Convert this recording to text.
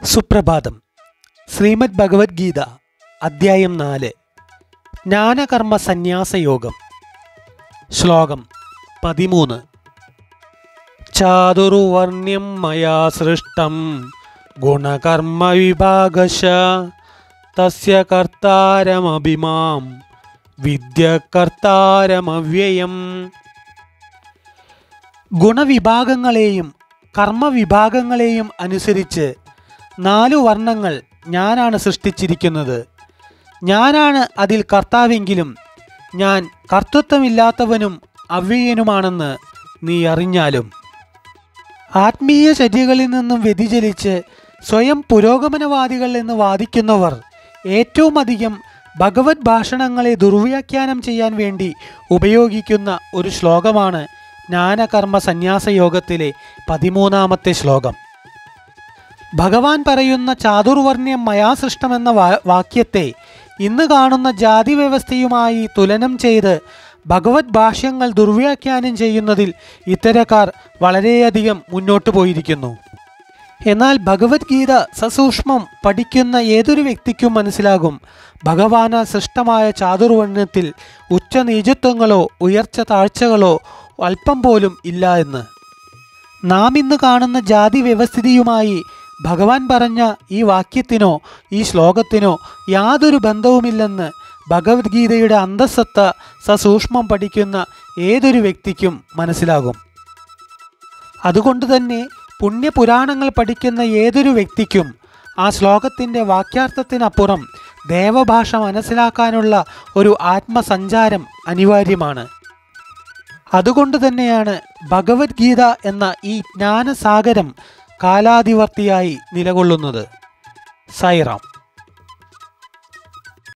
സുപ്രഭാതം ശ്രീമദ് ഭഗവത്ഗീത അദ്ധ്യായം നാല് ജ്ഞാനകർമ്മ സന്യാസ യോഗം ശ്ലോകം പതിമൂന്ന് ചാതുർവർണ്ണ്യം മയാ സൃഷ്ടം ഗുണകർമ്മ വിഭാഗശ തസ്യ കർത്താരമഭിമാം വിദ്യ കർത്താരമവ്യയം ഗുണവിഭാഗങ്ങളെയും കർമ്മവിഭാഗങ്ങളെയും അനുസരിച്ച് നാലു വർണ്ണങ്ങൾ ഞാനാണ് സൃഷ്ടിച്ചിരിക്കുന്നത് ഞാനാണ് അതിൽ കർത്താവെങ്കിലും ഞാൻ കർത്തൃത്വമില്ലാത്തവനും അവ്യയനുമാണെന്ന് നീ അറിഞ്ഞാലും ആത്മീയ ചര്യകളിൽ നിന്നും വ്യതിചലിച്ച് സ്വയം പുരോഗമനവാദികൾ എന്ന് വാദിക്കുന്നവർ ഏറ്റവും അധികം ഭഗവത് ഭാഷണങ്ങളെ ദുർവ്യാഖ്യാനം ചെയ്യാൻ വേണ്ടി ഉപയോഗിക്കുന്ന ഒരു ശ്ലോകമാണ് ജ്ഞാനകർമ്മ സന്യാസ യോഗത്തിലെ പതിമൂന്നാമത്തെ ശ്ലോകം ഭഗവാൻ പറയുന്ന ചാതുർവർണ്ണ്യം മയാസൃഷ്ടമെന്ന വാ- വാക്യത്തെ ഇന്ന് കാണുന്ന ജാതി വ്യവസ്ഥയുമായി തുലനം ചെയ്ത് ഭഗവത് ഭാഷ്യങ്ങൾ ദുർവ്യാഖ്യാനം ചെയ്യുന്നതിൽ ഇത്തരക്കാർ വളരെയധികം മുന്നോട്ട് പോയിരിക്കുന്നു എന്നാൽ ഭഗവത്ഗീത സസൂക്ഷ്മം പഠിക്കുന്ന ഏതൊരു വ്യക്തിക്കും മനസ്സിലാകും ഭഗവാന സൃഷ്ടമായ ചാതുർവർണ്ണത്തിൽ ഉച്ചനീചത്വങ്ങളോ ഉയർച്ച താഴ്ചകളോ അല്പം പോലും ഇല്ല എന്ന് നാം ഇന്ന് കാണുന്ന ജാതി വ്യവസ്ഥിതിയുമായി ഭഗവാൻ പറഞ്ഞ ഈ വാക്യത്തിനോ ഈ ശ്ലോകത്തിനോ യാതൊരു ബന്ധവുമില്ലെന്ന് ഭഗവത്ഗീതയുടെ അന്തസ്സത്ത സസൂക്ഷ്മം പഠിക്കുന്ന ഏതൊരു വ്യക്തിക്കും മനസ്സിലാകും അതുകൊണ്ട് തന്നെ പുണ്യപുരാണങ്ങൾ പഠിക്കുന്ന ഏതൊരു വ്യക്തിക്കും ആ ശ്ലോകത്തിൻ്റെ വാക്യാർത്ഥത്തിനപ്പുറം ദേവഭാഷ മനസ്സിലാക്കാനുള്ള ഒരു ആത്മസഞ്ചാരം അനിവാര്യമാണ് അതുകൊണ്ട് തന്നെയാണ് ഭഗവത്ഗീത എന്ന ഈ ജ്ഞാനസാഗരം കാലാതിവർത്തിയായി നിലകൊള്ളുന്നത് സായിറാം